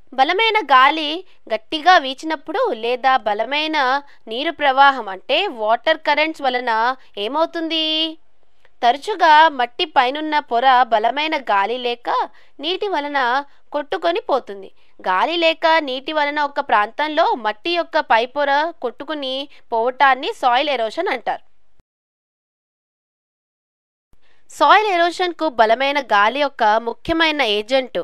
బలమైన గాలి గట్టిగా వీచినప్పుడు లేదా బలమైన నీరు ప్రవాహం అంటే వాటర్ కరెంట్స్ వలన ఏమవుతుంది తరచుగా మట్టి పైనున్న పొర బలమైన గాలి లేక నీటి వలన కొట్టుకొని పోతుంది గాలి లేక నీటి వలన ఒక ప్రాంతంలో మట్టి యొక్క పై పొర కొట్టుకుని పోవటాన్ని సాయిల్ ఎరోషన్ అంటారు సాయిల్ ఎరోషన్కు బలమైన గాలి యొక్క ముఖ్యమైన ఏజెంట్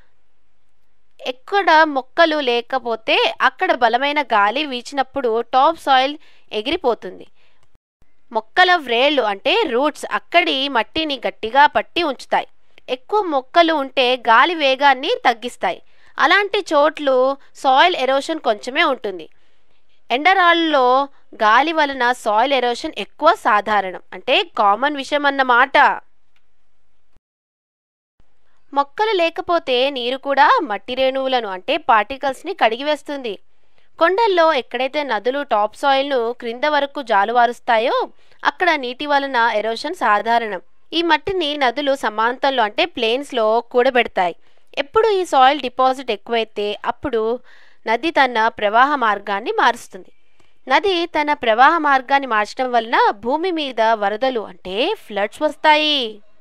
ఎక్కడ మొక్కలు లేకపోతే అక్కడ బలమైన గాలి వీచినప్పుడు టాప్ సాయిల్ ఎగిరిపోతుంది మొక్కల వ్రేళ్ళు అంటే రూట్స్ అక్కడి మట్టిని గట్టిగా పట్టి ఉంచుతాయి ఎక్కువ మొక్కలు ఉంటే గాలి వేగాన్ని తగ్గిస్తాయి అలాంటి చోట్లు సాయిల్ ఎరోషన్ కొంచెమే ఉంటుంది ఎండరాళ్ళలో గాలి వలన సాయిల్ ఎరోషన్ ఎక్కువ సాధారణం అంటే కామన్ విషయం అన్నమాట మొక్కలు లేకపోతే నీరు కూడా మట్టి రేణువులను అంటే పార్టికల్స్ని కడిగివేస్తుంది కొండల్లో ఎక్కడైతే నదులు టాప్ సాయిల్ను క్రింద వరకు జాలువారుస్తాయో అక్కడ నీటి వలన ఎరోషన్ సాధారణం ఈ మట్టిని నదులు సమాంతంలో అంటే ప్లేన్స్లో కూడబెడతాయి ఎప్పుడు ఈ సాయిల్ డిపాజిట్ ఎక్కువైతే అప్పుడు నది తన ప్రవాహ మార్గాన్ని మారుస్తుంది నది తన ప్రవాహ మార్గాన్ని మార్చడం వలన భూమి మీద వరదలు అంటే ఫ్లడ్స్ వస్తాయి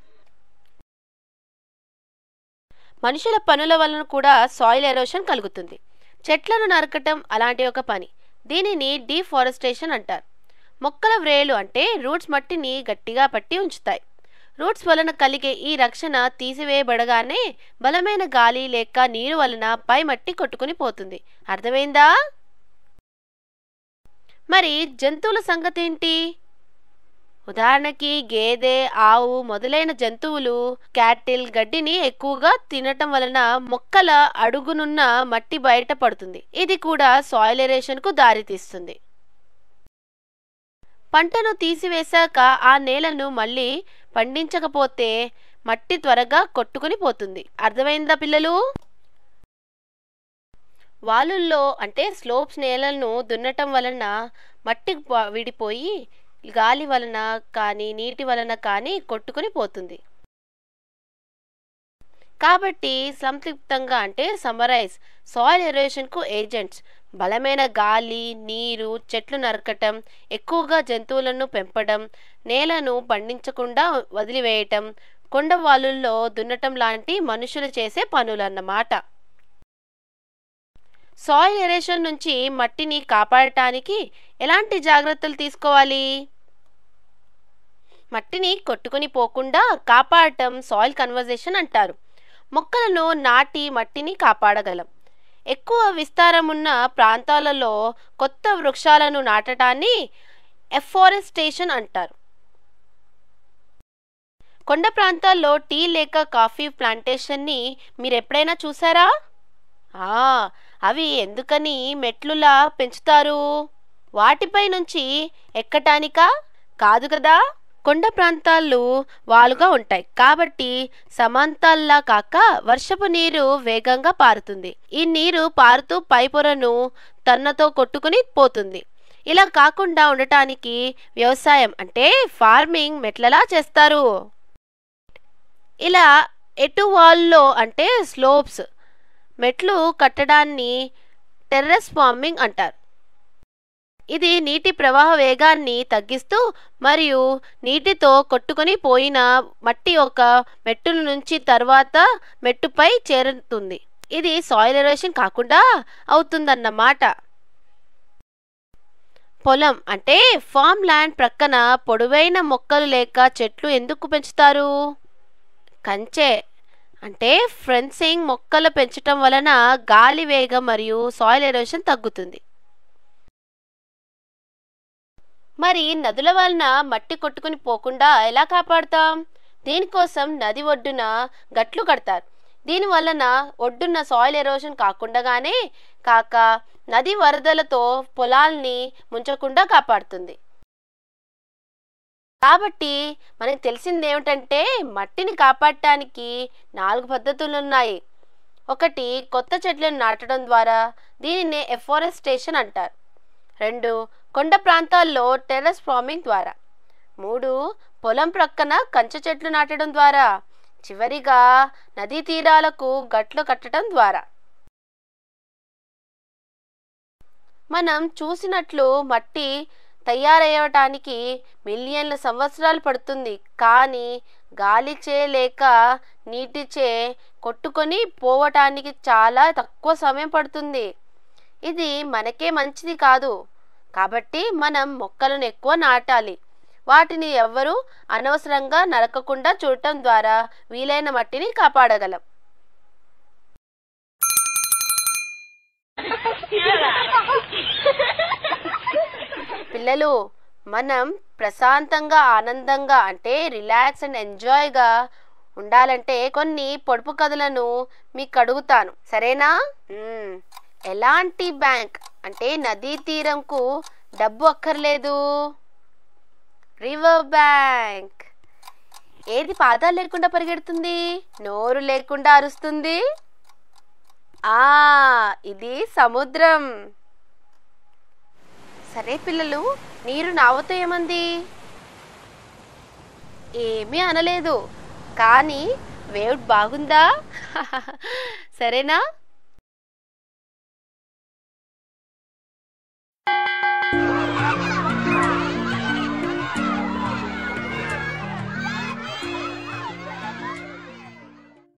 మనుషుల పనుల వలన కూడా సాయిల్ ఎరోషన్ కలుగుతుంది చెట్లను నరకటం అలాంటి ఒక పని దీనిని డీఫారెస్టేషన్ అంటారు మొక్కల వ్రేలు అంటే రూట్స్ మట్టిని గట్టిగా పట్టి ఉంచుతాయి రూట్స్ వలన కలిగే ఈ రక్షణ తీసివేయబడగానే బలమైన గాలి లేక నీరు వలన పై మట్టి కొట్టుకుని పోతుంది అర్థమైందా మరి జంతువుల సంగతి ఏంటి ఉదాహరణకి గేదె ఆవు మొదలైన జంతువులు క్యాటిల్ గడ్డిని ఎక్కువగా తినటం వలన మొక్కల అడుగునున్న మట్టి బయట పడుతుంది ఇది కూడా సాయిల్ ఎరేషన్ కు దారితీస్తుంది పంటను తీసివేశాక ఆ నేలను మళ్ళీ పండించకపోతే మట్టి త్వరగా కొట్టుకుని పోతుంది అర్థమైందా పిల్లలు వాలుల్లో అంటే స్లోప్స్ నేలలను దున్నటం వలన మట్టి ప- విడిపోయి గాలి వలన కానీ నీటి వలన కానీ కొట్టుకుని పోతుంది కాబట్టి సంక్షిప్తంగా అంటే సమరైజ్ సాయిల్ ఎరోషన్కు ఏజెంట్స్ బలమైన గాలి నీరు చెట్లు నరకటం ఎక్కువగా జంతువులను పెంపడం నేలను పండించకుండా వదిలివేయటం కొండవాలుల్లో దున్నటం లాంటి మనుషులు చేసే పనులన్నమాట సాయిల్ ఎరేషన్ నుంచి మట్టిని కాపాడటానికి ఎలాంటి జాగ్రత్తలు తీసుకోవాలి మట్టిని కొట్టుకుని పోకుండా కాపాడటం సాయిల్ కన్వర్జేషన్ అంటారు మొక్కలను నాటి మట్టిని కాపాడగలం ఎక్కువ విస్తారం ఉన్న ప్రాంతాలలో కొత్త వృక్షాలను నాటడాన్ని ఎఫారెస్టేషన్ అంటారు కొండ ప్రాంతాల్లో టీ లేక కాఫీ ప్లాంటేషన్ని మీరు ఎప్పుడైనా చూసారా ఆ, అవి ఎందుకని మెట్లులా పెంచుతారు వాటిపై నుంచి ఎక్కటానికా కాదు కదా కొండ ప్రాంతాలు వాలుగా ఉంటాయి కాబట్టి సమాంతాల్లా కాక వర్షపు నీరు వేగంగా పారుతుంది ఈ నీరు పారుతూ పై పొరను తన్నతో కొట్టుకుని పోతుంది ఇలా కాకుండా ఉండటానికి వ్యవసాయం అంటే ఫార్మింగ్ మెట్లలా చేస్తారు ఇలా ఎటు వాల్లో అంటే స్లోప్స్ మెట్లు కట్టడాన్ని టెర్రస్ ఫార్మింగ్ అంటారు ఇది నీటి ప్రవాహ వేగాన్ని తగ్గిస్తూ మరియు నీటితో కొట్టుకొని పోయిన మట్టి ఒక మెట్టు నుంచి తర్వాత మెట్టుపై చేరుతుంది ఇది సాయిల్ ఎరోషన్ కాకుండా అవుతుందన్నమాట పొలం అంటే ఫామ్ ల్యాండ్ ప్రక్కన పొడవైన మొక్కలు లేక చెట్లు ఎందుకు పెంచుతారు కంచె అంటే ఫెన్సింగ్ మొక్కలు పెంచటం వలన గాలి వేగం మరియు సాయిల్ ఎరోషన్ తగ్గుతుంది మరి నదుల వలన మట్టి కొట్టుకుని పోకుండా ఎలా కాపాడుతాం దీనికోసం నది ఒడ్డున గట్లు కడతారు దీని వలన ఒడ్డున్న సాయిల్ ఎరోషన్ కాకుండానే కాక నది వరదలతో పొలాల్ని ముంచకుండా కాపాడుతుంది కాబట్టి మనకు తెలిసింది ఏమిటంటే మట్టిని కాపాడటానికి నాలుగు పద్ధతులు ఉన్నాయి ఒకటి కొత్త చెట్లను నాటడం ద్వారా దీనిని ఎఫారెస్టేషన్ అంటారు రెండు కొండ ప్రాంతాల్లో టెర్రస్ ఫార్మింగ్ ద్వారా మూడు పొలం ప్రక్కన కంచె చెట్లు నాటడం ద్వారా చివరిగా నదీ తీరాలకు గట్లు కట్టడం ద్వారా మనం చూసినట్లు మట్టి తయారయ్యటానికి మిలియన్ల సంవత్సరాలు పడుతుంది కానీ గాలిచే లేక నీటిచే కొట్టుకొని పోవటానికి చాలా తక్కువ సమయం పడుతుంది ఇది మనకే మంచిది కాదు కాబట్టి మనం మొక్కలను ఎక్కువ నాటాలి వాటిని ఎవ్వరూ అనవసరంగా నరకకుండా చూడటం ద్వారా వీలైన మట్టిని కాపాడగలం పిల్లలు మనం ప్రశాంతంగా ఆనందంగా అంటే రిలాక్స్ అండ్ ఎంజాయ్గా ఉండాలంటే కొన్ని పొడుపు కథలను మీకు అడుగుతాను సరేనా మ్మ్. ఎలాంటి బ్యాంక్ అంటే నదీ తీరంకు డబ్బు అక్కర్లేదు రివర్ బ్యాంక్ ఏది పాదాలు లేకుండా పరిగెడుతుంది నోరు లేకుండా అరుస్తుంది ఆ ఇది సముద్రం సరే పిల్లలు నీరు నావతో ఏమంది ఏమీ అనలేదు కానీ వేవ్ బాగుందా సరేనా